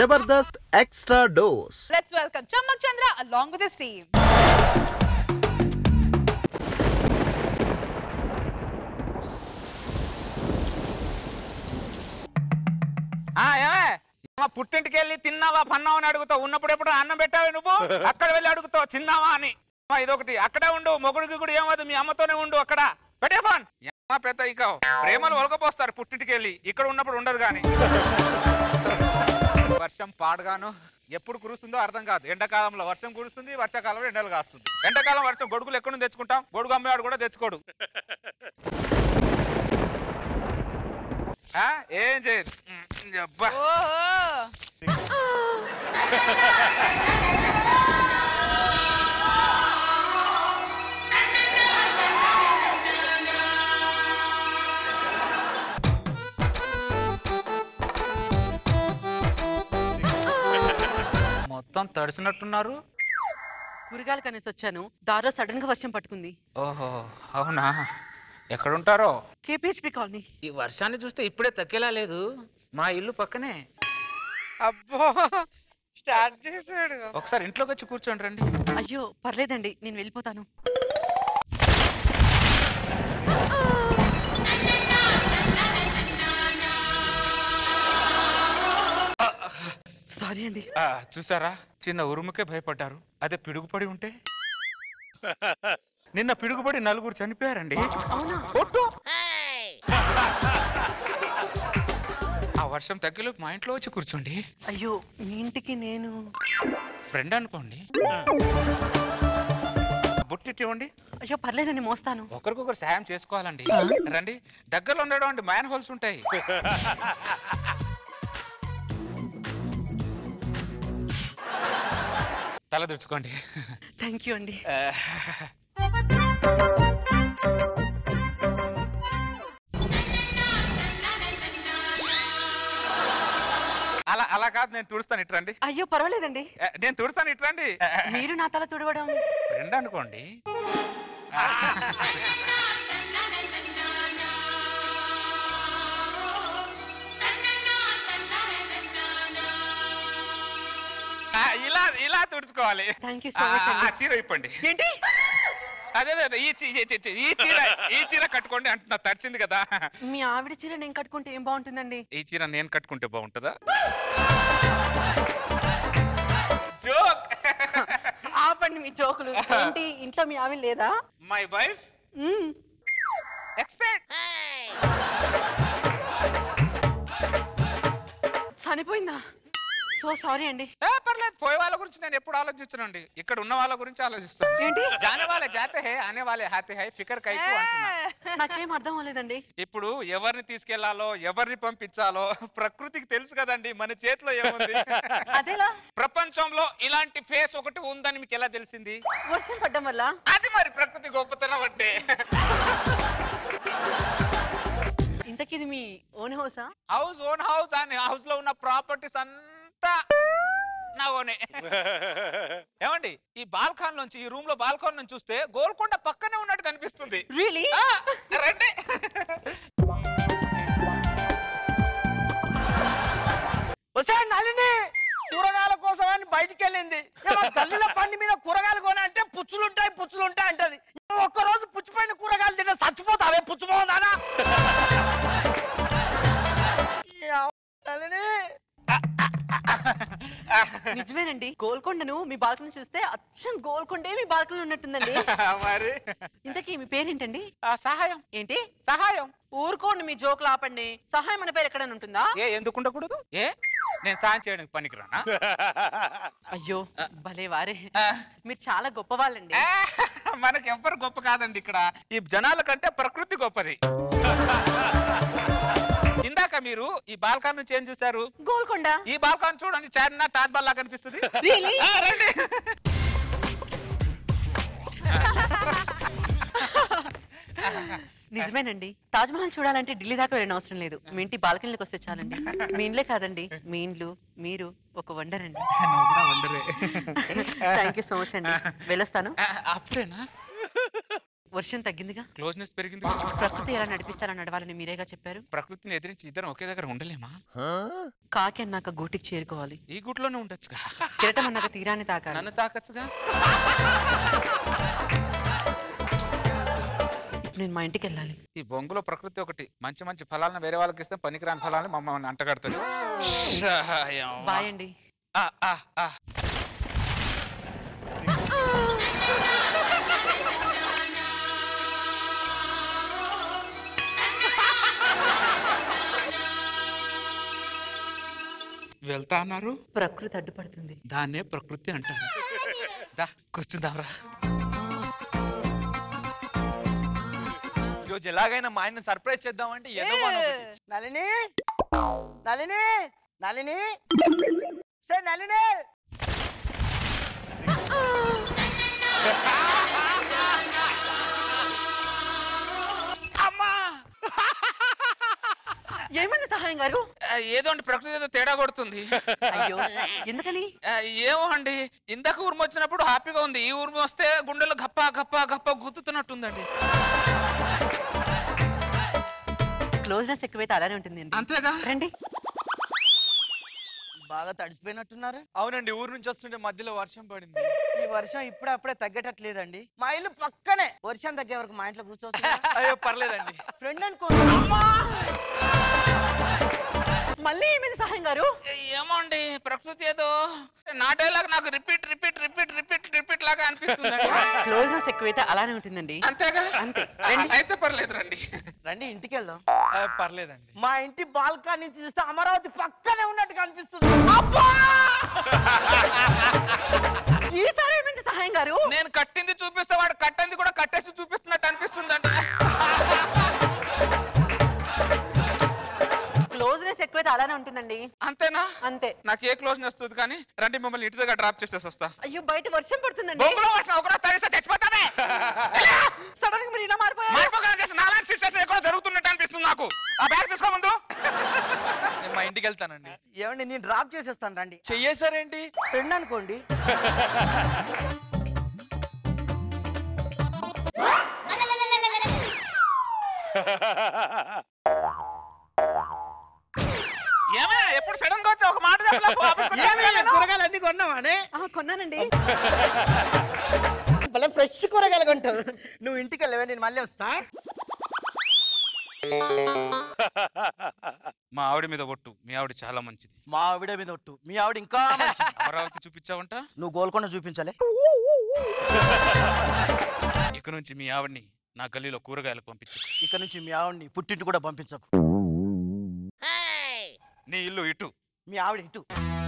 Jabardasth extra dose Let's welcome Chamak Chandra along with his team. ఆ ఏమే ఏమో పుట్టింటికి వెళ్ళి తిన్నావా పన్నావా అని అడుగుతావు ఉన్నప్పుడు ఎప్పుడు అన్నం పెట్టావే నువ్వు అక్కడ వెళ్ళి అడుగుతావు తిన్నావా అని అమ్మా, ఇదొకటి అక్కడే ఉండు మొగుడికి కూడా ఏమవుతుంది మీ అమ్మతోనే ఉండు అక్కడ పెట్టే ఫోన్ ఏమా పెద్ద ఇక ప్రేమలు ఒలకపోస్తారు పుట్టింటికి వెళ్ళి ఇక్కడ ఉన్నప్పుడు ఉండదు కానీ వర్షం పాడగాను ఎప్పుడు కురుస్తుందో అర్థం కాదు ఎండాకాలంలో వర్షం కురుస్తుంది వర్షాకాలంలో ఎండలు కాస్తుంది ఎండాకాలం వర్షం గొడుగులు ఎక్కడ నుంచి తెచ్చుకుంటాం గొడుగు అమ్మేవాడు కూడా తెచ్చుకోడు ఆ, ఏం చేయదు ఉమ్, అబ్బా Oh, మొత్తం తడిసినట్టున్నారు కూరగాయలు కనేసి వచ్చాను దారిలో సడన్ గా వర్షం పట్టుకుంది ఓహో అవునా ఎక్కడుంటారో కేపీహెచ్పి కాలనీ ఈ వర్షాన్ని చూస్తే ఇప్పుడే తగ్గేలా లేదు మా ఇల్లు పక్కనే అబ్బో స్టార్ట్ చేసాడు ఒకసారి ఇంట్లోకి వచ్చి కూర్చోండి రండి అయ్యో పర్లేదండి నేను వెళ్ళిపోతాను సారీ అండి ఆ, చూసారా చిన్న ఉరుముకే భయపడ్డారు అదే పిడుగుపడి ఉంటే నిన్న పిడుగుపడి నలుగురు చనిపోయారండి అవునా ఒట్టు ఆ వర్షం తగ్గలోపు మా ఇంట్లో వచ్చి కూర్చోండి అయ్యో మీ ఇంటికి నేను ఫ్రెండ్ అనుకోండి బుట్టిట్టి ఇవ్వండి అయ్యో పర్లేదండి మోస్తాను ఒకరికొకరు సాయం చేసుకోవాలండి రండి దగ్గరలో ఉండడం మ్యాన్ హోల్స్ ఉంటాయి తల దుడుచుకోండి థ్యాంక్ యూ అండి అలా అలా కాదు నేను తుడుస్తాను ఇట్రండి అయ్యో పర్వాలేదండి ఏ, నేను తుడుస్తాను ఇట్రండి మీరు నా తల తుడవడం ఫ్రెండ్ అనుకోండి ఆ, ఇలా ఇలా తుడుచుకోవాలి థ్యాంక్ యూ సో ఆ, మచ్ ఆ, అండి ఆ చీర ఇప్పండి ఏంటి అదే అదే, అదే ఈ చీ- ఈ చీ- ఈ చీర ఈ చీర కట్టుకోండి అంటున్నా తడిచింది కదా మీ ఆవిడ చీర నేను కట్టుకుంటే ఏం బాగుంటుందండి ఈ చీర నేను కట్టుకుంటే బాగుంటుందా జోక్ ఆపండి మీ జోకులు ఏంటి ఇంట్లో మీ ఆవిడ లేదా మై వైఫ్ మ్మ్. ఎక్స్పెక్ట్ చనిపోయిందా సో సారీ అండి ఏ పర్లేదు పోయే వాళ్ళ గురించి నేను ఎప్పుడు ఆలోచించనండి ఇక్కడ ఉన్న వాళ్ళ గురించి ఆలోచిస్తాను ఏంటి జానే వాళ్ళే జాతే హే ఆనే వాళ్ళే హాతే హై ఫికర్ కైకు అంటున్నా నాకేం అర్థం అవ్వలేదండి ఇప్పుడు ఎవరిని తీసుకెళ్లాలో ఎవరిని పంపించాలో ప్రకృతికి తెలుసు కదండి మన చేతిలో ఏముంది అదేలా ప్రపంచంలో ఇలాంటి ఫేస్ ఒకటి ఉందని మీకు ఎలా తెలిసింది వర్షం పడ్డం వల్ల అది మరి ప్రకృతి గొప్పతనం అంటే ఇంతకీ ఇది మీ ఓన్ హౌసా హౌస్ ఓన్ హౌస్ అని హౌస్ లో ఉన్న ప్రాపర్టీస్ అంతా నా ఓనే ఏమండి ఈ బాల్కాన్ నుంచి ఈ రూమ్ లో బాల్కాన్ నుంచి చూస్తే గోల్కొండ పక్కనే ఉన్నట్టు కనిపిస్తుంది రియలీ ఆ, రండి ఒకసారి నలిని కూరగాయల కోసం అని బయటికి వెళ్ళింది ఏమో గల్లీల పండి మీద కూరగాయలు కొని అంటే పుచ్చులుంటాయి పుచ్చులుంటాయి అంటది ఏమో ఒక్క రోజు పుచ్చిపోయిన కూరగాయలు తిన్న చచ్చిపోతావే పుచ్చిపోదానా నలిని నిజమేనండి గోల్కొండను మీ బాల్కనీ చూస్తే అచ్చం గోల్కొండే మీ బాల్కనీ ఉన్నట్టుందండి మరి ఇంతకీ మీ పేరేంటండి ఆ, సహాయం ఏంటి సహాయం ఊరుకోండి మీ జోకులు ఆపండి సహాయం అనే పేరు ఎక్కడైనా ఉంటుందా ఏ ఎందుకు ఉండకూడదు ఏ నేను సాయం చేయడానికి పనికిరానా అయ్యో భలే వారే ఆ, మీరు చాలా గొప్ప వాళ్ళండి ఆ, మనకి ఎవ్వరు గొప్ప కాదండి ఇక్కడ ఈ జనాల కంటే ప్రకృతి గొప్పది ఇందాక మీరు ఈ బాల్కాన్ నుంచి ఏం చూశారు గోల్కొండ ఈ బాల్కాన్ చూడండి చార్మినార్ తాజ్ మహల్ లా కనిపిస్తుంది Really? ఆ, రండి నిజమేనండి తాజ్ మహల్ చూడాలంటే ఢిల్లీ దాకా వెళ్ళిన అవసరం లేదు మీ ఇంటి బాల్కనీలోకి వస్తే చాలండి మీ ఇండ్లే కాదండి మీ ఇండ్లు మీరు ఒక వండర్ అండి నువ్వు కూడా వండరే థ్యాంక్ యూ సో మచ్ అండి వెళ్ళొస్తాను ఆ, అప్పుడేనా వర్షం తగ్గిందిగా క్లోజ్నెస్ పెరిగింది ప్రకృతి ఎలా నడిపిస్తారని నడవాలని మీరేగా చెప్పారు ప్రకృతిని ఎదిరించి ఇద్దరం ఒకే దగ్గర ఉండలేమా కాకి అన్నాక గూటికి చేరుకోవాలి ఈ గుట్లోనే ఉండొచ్చుగా కిరటం అన్నాక తీరాన్ని తాకాలి నన్ను తాకచ్చుగా ఇప్పుడు నేను మా ఇంటికి వెళ్ళాలి ఈ బొంగులో ప్రకృతి ఒకటి మంచి మంచి ఫలాలను వేరే వాళ్ళకి ఇస్తే పనికిరాని ఫలాన్ని మమ్మల్ని అంటగడుతుంది బాయ్ అండి ఆ, ఆ, ఆ. వెళ్తా అన్నారు ప్రకృతి అడ్డుపడుతుంది దాన్నే ప్రకృతి అంటారు దా కూర్చుందాంరా ఈరోజు ఎలాగైనా మా ఆయన సర్ప్రైజ్ చేద్దామంటే ఏదో మనం ఒకటి. నళిని నళిని నళిని సే నళిని అమ్మా ఏమైంది సహాయం గారు ఆ, ఏదో అండి ప్రకృతి ఏదో తేడా కొడుతుంది అయ్యో ఎందుకని ఆ, ఏమో అండి ఇందాక ఊర్మి వచ్చినప్పుడు హ్యాపీగా ఉంది ఈ ఊర్మి వస్తే గుండెలు గప్ప గప్ప గప్ప గుర్తుతున్నట్టుందండి క్లోజ్నెస్ ఎక్కువైతే అలానే ఉంటుంది అంతేగా రండి బాగా తడిసిపోయినట్టున్నారు అవునండి ఊరు నుంచి వస్తుంటే మధ్యలో వర్షం పడింది ఈ వర్షం ఇప్పుడే అప్పుడే తగ్గేటట్లేదండి మా ఇల్లు పక్కనే వర్షం తగ్గే వరకు మా ఇంట్లో కూర్చోవచ్చు అయ్యో పర్లేదండి ఫ్రెండ్ అనుకో మళ్ళీ ఏమైంది సహాయం గారు ఏమో అండి ప్రకృతి ఏదో నా డైలాగ్ నాకు repeat repeat repeat repeat repeat లాగా అనిపిస్తుంది క్లోజ్నెస్ ఎక్కువైతే అలానే ఉంటుందండి అంతేగా అంతే ఆ, అయితే పర్లేదు రండి రండి ఇంటికి వెళ్దాం ఆ, పర్లేదండి మా ఇంటి బాల్కనీ నుంచి చూస్తే అమరావతి పక్కనే ఉన్నట్టు కనిపిస్తుంది ఈసారి ఏమైంది సహాయం గారు నేను కట్టింది చూపిస్తే వాడు కట్టింది కూడా కట్టేసి చూపిస్తున్నట్టు అనిపిస్తుందండి క్లోజ్నెస్ ఎక్కువైతే అలానే ఉంటుందండి అంతేనా అంతే నాకు ఏ క్లోజ్ వస్తుంది కానీ రండి మిమ్మల్ని ఇంటి దగ్గర డ్రాప్ చేసేసి వస్తా అయ్యో బయట వర్షం పడుతుందండి బొంగులో వర్షం ఒకరోజు తడిస్తే చచ్చిపోతానే సడన్ గా మీరు ఇలా మారిపోయారు మారిపోగా చేసి నాలాంటి సిస్టర్స్ ఎక్కడో జరుగుతున్నట్టు అనిపిస్తుంది నాకు ఆ బ్యాగ్ తీసుకో ముందు నేను మా ఇంటికి వెళ్తానండి ఏమండి నేను డ్రాప్ చేసేస్తాను రండి చెయ్యేశారేంటి ఫ్రెండ్ అనుకోండి ఏమే ఎప్పుడు సడన్ గా వచ్చి ఒక మాట చెప్పలేకు ఆఫీస్కి వచ్చి ఏమి చెప్పలేను. కూరగాయలు అన్ని కొన్నావానే ఆ, కొన్నానండి భలే ఫ్రెష్ కూరగాయలు కొంటావు నువ్వు ఇంటికి వెళ్ళవే నేను మళ్ళీ వస్తా మా ఆవిడ మీద ఒట్టు మీ ఆవిడ చాలా మంచిది మా ఆవిడ మీద ఒట్టు మీ ఆవిడ ఇంకా మంచిది. అమరావతి చూపించావంట నువ్వు గోల్కొండ చూపించాలి ఇక నుంచి మీ ఆవిడ్ని నా గల్లీలో కూరగాయలు పంపించు ఇక నుంచి మీ ఆవిడని పుట్టింటి కూడా పంపించకు నీ ఇల్లు ఇటు మీ ఆవిడ ఇటు